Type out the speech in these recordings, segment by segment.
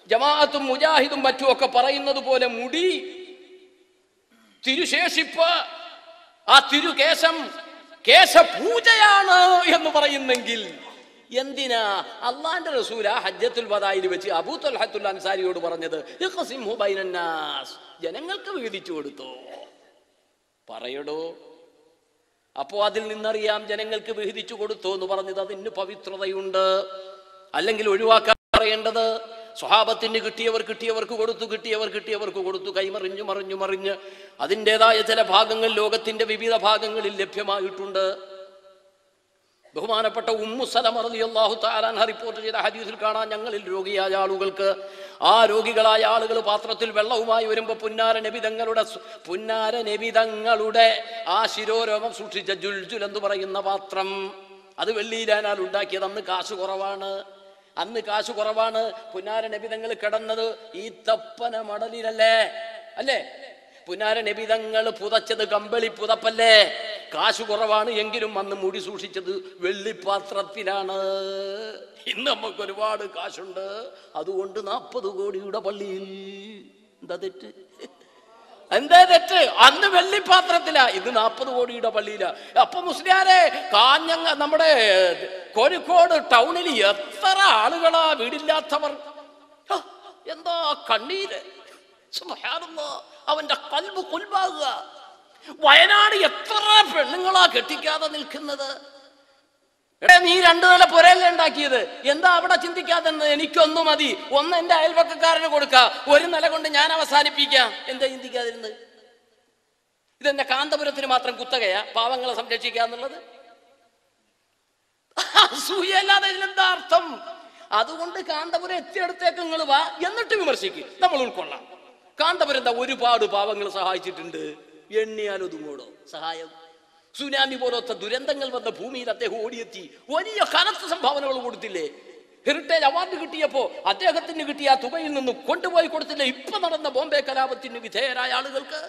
ജമാഅത്തും മുജാഹിദും മറ്റുമൊക്കെ പറയുന്നത് പോലെ മുടി തിരുശേഷിപ്പ് ആ തിരുകേശം കേശപൂജയാണ് എന്ന് പറയുന്നെങ്കിൽ എന്തിനാ അള്ളാന്റെ റസൂല ഹജ്ജത്തുൽ വദായിൽ വെച്ച് അബൂ തൊൽഹത്തുൽ അൻസാരിയോട് പറഞ്ഞത് ഇഖ്സിംഹു ബൈനന്നാസ് ജനങ്ങൾക്ക് വിധിച്ചു കൊടുത്തു പറയടോ അപ്പോ അതിൽ നിന്നറിയാം ജനങ്ങൾക്ക് വിഹിതിച്ചു കൊടുത്തു എന്ന് പറഞ്ഞത് അതിന് പവിത്രതയുണ്ട് അല്ലെങ്കിൽ ഒഴിവാക്കാൻ പറയേണ്ടത് സ്വഭാവത്തിന് കിട്ടിയവർ കിട്ടിയവർക്ക് കൊടുത്തു കിട്ടിയവർ കിട്ടിയവർക്ക് കൊടുത്തു കൈമറിഞ്ഞു മറിഞ്ഞു മറിഞ്ഞ് അതിൻ്റെതായ ചില ഭാഗങ്ങൾ ലോകത്തിന്റെ വിവിധ ഭാഗങ്ങളിൽ ലഭ്യമായിട്ടുണ്ട് ബഹുമാനപ്പെട്ട ഉമ്മു സലമ റളിയല്ലാഹു തആല അൻഹ റിപ്പോർട്ട് ചെയ്ത ഹദീസിൽ കാണാൻ ഞങ്ങളിൽ രോഗിയായ ആളുകൾക്ക് ആ രോഗികളായ ആളുകൾ പാത്രത്തിൽ വെള്ളവുമായി വരുമ്പോൾ പുന്നാര നബിതങ്ങളുടെ സു- പുന്നാര നബിതങ്ങളുടെ ആ ശിരോരോമം സൂക്ഷിച്ച ജുൽജുൽ എന്ന് പറയുന്ന പാത്രം അത് വെള്ളിയിലാനാൽ ഉണ്ടാക്കിയത് അന്ന് കാശ് കുറവാണ് അന്ന് കാശ് കുറവാണ് പുന്നാര നബിതങ്ങൾ കിടന്നത് ഈ തപ്പന മടലിലല്ലേ അല്ലേ പുനാര നബിതങ്ങൾ പുതച്ചത് കമ്പളി പുതപ്പല്ലേ കാശ് കുറവാണ് എങ്കിലും അന്ന് മുടി സൂക്ഷിച്ചത് വെള്ളിപ്പാത്രത്തിലാണ് ഇന്ന് നമുക്ക് ഒരുപാട് കാശുണ്ട് അതുകൊണ്ട് നാൽപ്പത് കോടിയുടെ പള്ളിയിൽ എന്താ തെറ്റ് എന്താ തെറ്റ് അന്ന് വെള്ളിപ്പാത്രത്തിലാ ഇത് നാൽപ്പത് കോടിയുടെ പള്ളിയിലാ അപ്പൊ മുസ്ലിയാരെ കാഞ്ഞങ്ങ നമ്മുടെ കോഴിക്കോട് ടൗണിൽ എത്ര ആളുകളാ വീടില്ലാത്തവർ ഹ, എന്താ കണ്ണീര് സുബ്ഹാനല്ലാ. അവന്റെ കൽബ് കുൽബാകുക വയനാട് എത്ര പെണ്ണുങ്ങളാ കെട്ടിക്കാതെ നിൽക്കുന്നത് എടേ നീ രണ്ടു നില പുരയല്ലേ ഉണ്ടാക്കിയത് എന്താ അവിടെ ചിന്തിക്കാതെ എനിക്കൊന്നു മതി ഒന്ന് എന്റെ അയൽപക്കക്കാരന് കൊടുക്ക ഒരു നില കൊണ്ട് ഞാൻ അവസാനിപ്പിക്കാം എന്താ ചിന്തിക്കാതിരുന്നത് ഇതെന്നെ കാന്തപുരത്തിന് മാത്രം കുത്തകയാ പാവങ്ങളെ സംരക്ഷിക്കുക എന്നുള്ളത് അസൂയല്ലാതെ ഇതിനെന്താ അർത്ഥം അതുകൊണ്ട് കാന്തപുരം എത്തിയെടുത്തേക്ക് നിങ്ങൾ വാ എന്നിട്ട് വിമർശിക്കും നമ്മൾ ഉൾക്കൊള്ളാം കാന്തപുരം എന്താ ഒരുപാട് പാവങ്ങൾ സഹായിച്ചിട്ടുണ്ട് എണ്ണിയാൽ ഒതുങ്ങോടോ സഹായം സുനാമി പോലത്തെ ദുരന്തങ്ങൾ വന്ന ഭൂമിയിൽ അദ്ദേഹം ഓടിയെത്തി വലിയ കനത്ത സംഭാവനകൾ കൊടുത്തില്ലേ ഹെറിറ്റേജ് അവാർഡ് കിട്ടിയപ്പോ അദ്ദേഹത്തിന് കിട്ടിയ ആ തുകയിൽ നിന്ന് കൊണ്ടുപോയി കൊടുത്തില്ലേ ഇപ്പൊ നടന്ന ബോംബെ കലാപത്തിന് വിധേയരായ ആളുകൾക്ക്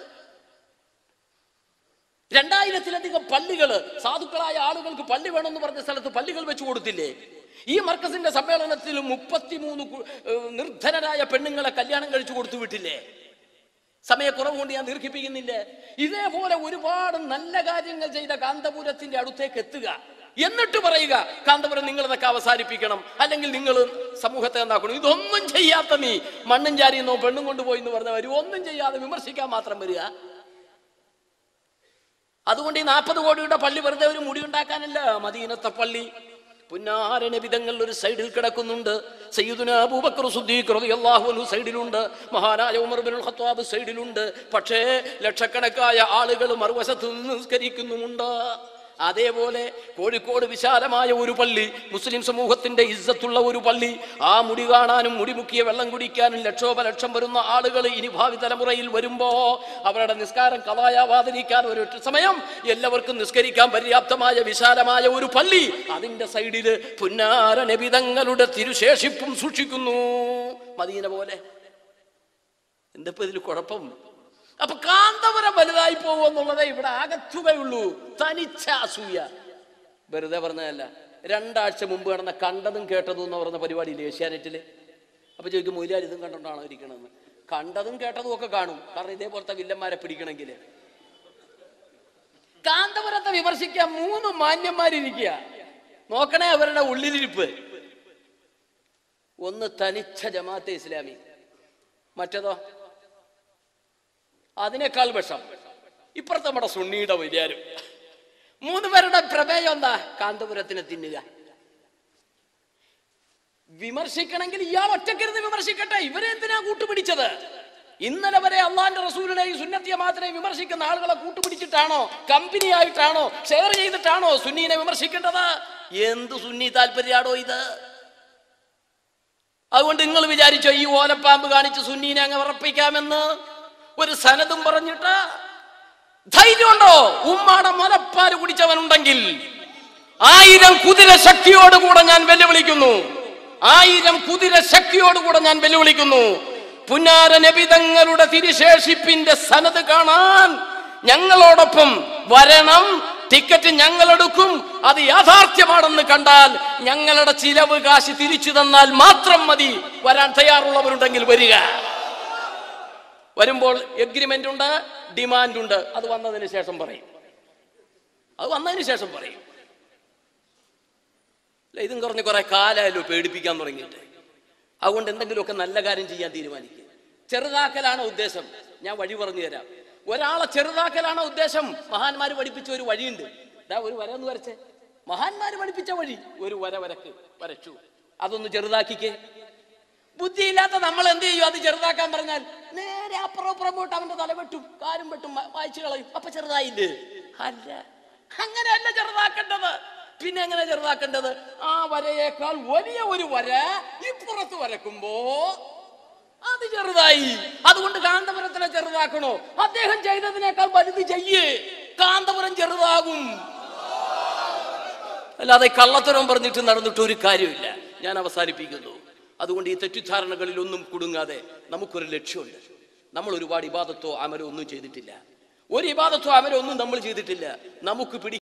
രണ്ടായിരത്തിലധികം പള്ളികൾ സാധുക്കളായ ആളുകൾക്ക് പള്ളി വേണമെന്ന് പറഞ്ഞ സ്ഥലത്ത് പള്ളികൾ വെച്ചു കൊടുത്തില്ലേ ഈ മർക്കസിന്റെ സമ്മേളനത്തിൽ മുപ്പത്തിമൂന്ന് കു- ഏഹ് നിർധനരായ പെണ്ണുങ്ങളെ കല്യാണം കഴിച്ചു കൊടുത്തു വിട്ടില്ലേ സമയക്കുറവ് കൊണ്ട് ഞാൻ ദീർഘിപ്പിക്കുന്നില്ല ഇതേപോലെ ഒരുപാട് നല്ല കാര്യങ്ങൾ ചെയ്ത കാന്തപുരത്തിന്റെ അടുത്തേക്ക് എത്തുക എന്നിട്ട് പറയുക കാന്തപുരം നിങ്ങൾ ഇതൊക്കെ അവസാനിപ്പിക്കണം അല്ലെങ്കിൽ നിങ്ങൾ സമൂഹത്തെ എന്താക്കണം ഇതൊന്നും ചെയ്യാത്ത നീ മണ്ണും ചാരിയെന്നോ പെണ്ണും കൊണ്ടുപോയി എന്ന് പറഞ്ഞവർ ഒന്നും ചെയ്യാതെ വിമർശിക്കാൻ മാത്രം വരിക അതുകൊണ്ട് ഈ നാൽപ്പത് കോടിയുടെ പള്ളി വെറുതെ ഒരു മുടി ഉണ്ടാക്കാനല്ല മദീനത്തെ പള്ളി പുന്നാരന വിധങ്ങൾ ഒരു സൈഡിൽ കിടക്കുന്നുണ്ട് സയ്യിദുന അബൂബക്കർ സുദ്ദീഖ് റളിയല്ലാഹു അൻഹു സൈഡിലുണ്ട് മഹാനായ ഉമർ ബിൻ ഖത്താബ് സൈഡിലുണ്ട് പക്ഷേ ലക്ഷക്കണക്കായ ആളുകൾ മറുവശത്ത് നിന്ന് നിസ്കരിക്കുന്നുമുണ്ട് അതേപോലെ കോഴിക്കോട് വിശാലമായ ഒരു പള്ളി മുസ്ലിം സമൂഹത്തിന്റെ ഇസ്സത്തുള്ള ഒരു പള്ളി ആ മുടി കാണാനും മുടി മുക്കിയ വെള്ളം കുടിക്കാനും ലക്ഷോപലക്ഷം വരുന്ന ആളുകൾ ഇനി ഭാവി തലമുറയിൽ വരുമ്പോ അവരുടെ നിസ്കാരം കലായാവാതിരിക്കാൻ ഒരു സമയം എല്ലാവർക്കും നിസ്കരിക്കാൻ പര്യാപ്തമായ വിശാലമായ ഒരു പള്ളി അതിന്റെ സൈഡില് പുന്നാര നബിതങ്ങളുടെ തിരുശേഷിപ്പും സൂക്ഷിക്കുന്നു മദീന പോലെ എന്തപ്പോ ഇതിൽ കുഴപ്പം അപ്പൊ കാന്തപുരം വലുതായി പോകും എന്നുള്ളതേ ഇവിടെ ആകത്തുകയുള്ളൂ തനിച്ച അസൂയ വെറുതെ പറഞ്ഞതല്ല രണ്ടാഴ്ച മുമ്പ് നടന്ന കണ്ടതും കേട്ടതും എന്ന് പറയുന്ന പരിപാടിയില്ലേ ഏഷ്യാനെറ്റില് അപ്പൊ ചോദിക്കും മൊയിലാൽ ഇതും കണ്ടോണ്ടാണോ ഇരിക്കണമെന്ന് കണ്ടതും കേട്ടതും ഒക്കെ കാണും കാരണം ഇതേപോലത്തെ വില്ലന്മാരെ പിടിക്കണമെങ്കിൽ കാന്തപുരത്തെ വിമർശിക്കാൻ മൂന്ന് മാന്യന്മാരിരിക്കുക നോക്കണേ അവരുടെ ഉള്ളിലിരിപ്പ് ഒന്ന് തനിച്ച ജമാഅത്തെ ഇസ്ലാമി മറ്റേതോ അതിനേക്കാൾ വിഷം ഇപ്പുറത്തെ നമ്മുടെ സുണ്ണിയുടെ വലിയാരും മൂന്ന് പേരുടെ പ്രമേയം എന്താ കാന്തപുരത്തിനെ തിന്നുക വിമർശിക്കണമെങ്കിൽ ഇയാൾ ഒറ്റക്കിരുന്ന് വിമർശിക്കട്ടെ ഇവരെ എന്തിനാ കൂട്ടുപിടിച്ചത് ഇന്നലെ വരെ അള്ളാന്റെ റസൂലിനെയും സുന്നത്തിയെ മാത്രമേ വിമർശിക്കുന്ന ആളുകളെ കൂട്ടുപിടിച്ചിട്ടാണോ കമ്പനി ആയിട്ടാണോ ഷെയർ ചെയ്തിട്ടാണോ സുന്നീനെ വിമർശിക്കേണ്ടത് എന്ത് സുന്നി താല്പര്യാണോ ഇത് അതുകൊണ്ട് നിങ്ങൾ വിചാരിച്ചോ ഈ ഓലപ്പാമ്പ് കാണിച്ച് സുന്നീനെ അങ്ങ് ഉറപ്പിക്കാമെന്ന് ഒരു സനതും പറഞ്ഞിട്ട് ധൈര്യമുണ്ടോ ഉമ്മാടെ മുലപ്പാല് കുടിച്ചവനുണ്ടെങ്കിൽ ആയിരം കുതിര ശക്തിയോടുകൂടെ ഞാൻ വെല്ലുവിളിക്കുന്നു ആയിരം കുതിര ശക്തിയോടുകൂടെ ഞാൻ വെല്ലുവിളിക്കുന്നു പുന്നാര നബിതങ്ങളുടെ തിരുശേഷിപ്പിന്റെ സനത് കാണാൻ ഞങ്ങളോടൊപ്പം വരണം ടിക്കറ്റ് ഞങ്ങളെടുക്കും അത് യാഥാർത്ഥ്യമാണെന്ന് കണ്ടാൽ ഞങ്ങളുടെ ചിലവ് കാശ് തിരിച്ചു തന്നാൽ മാത്രം മതി വരാൻ തയ്യാറുള്ളവരുണ്ടെങ്കിൽ വരിക വരുമ്പോൾ എഗ്രിമെന്റ് ഉണ്ട് ഡിമാൻഡ് ഉണ്ട് അത് വന്നതിന് ശേഷം പറയും അത് വന്നതിന് ശേഷം പറയും അല്ല, ഇതും കുറഞ്ഞ് കുറെ കാലമായാലും പേടിപ്പിക്കാൻ തുടങ്ങിയിട്ട് അതുകൊണ്ട് എന്തെങ്കിലുമൊക്കെ നല്ല കാര്യം ചെയ്യാൻ തീരുമാനിക്കുക ചെറുതാക്കലാണ് ഉദ്ദേശം ഞാൻ വഴി പറഞ്ഞു തരാം ഒരാളെ ചെറുതാക്കലാണ് ഉദ്ദേശം മഹാന്മാര് പഠിപ്പിച്ച ഒരു വഴിയുണ്ട് ദാ ഒരു വര ഒന്ന് വരച്ചേ മഹാന്മാര് പഠിപ്പിച്ച വഴി ഒരു വര വരക്ക് വരച്ചു അതൊന്ന് ചെറുതാക്കിക്കേ ബുദ്ധിയില്ലാത്ത നമ്മൾ എന്ത് ചെയ്യും അത് ചെറുതാക്കാൻ പറഞ്ഞാൽ നേരെ അപ്പുറം അപ്പുറം പോയിട്ട് അവന്റെ തല വെട്ടും കാലും വെട്ടും വ- വായിച്ചു കളയും അപ്പൊ ചെറുതായില്ലേ അല്ല അങ്ങനെയല്ല ചെറുതാക്കേണ്ടത് പിന്നെ എങ്ങനെ ചെറുതാക്കേണ്ടത് ആ വരയേക്കാൾ വലിയ ഒരു വര ഇപ്പുറത്ത് വരക്കുമ്പോ അത് ചെറുതായി അതുകൊണ്ട് കാന്തപുരത്തിനെ ചെറുതാക്കണോ അദ്ദേഹം ചെയ്തതിനേക്കാൾ വലുത് ചെയ്യേ കാന്തപുരം ചെറുതാകും അല്ലാതെ കള്ളത്തരം പറഞ്ഞിട്ട് നടന്നിട്ട് ഒരു കാര്യമില്ല ഞാൻ അവസാനിപ്പിക്കുന്നു അതുകൊണ്ട് ഈ തെറ്റിദ്ധാരണകളിൽ ഒന്നും കുടുങ്ങാതെ നമുക്കൊരു ലക്ഷ്യമുണ്ട് നമ്മൾ ഒരുപാട് ഇബാദത്തോ അമലോ ഒന്നും ചെയ്തിട്ടില്ല ഒരു ഇബാദത്തോ അമലോ ഒന്നും നമ്മൾ ചെയ്തിട്ടില്ല നമുക്ക് പിടി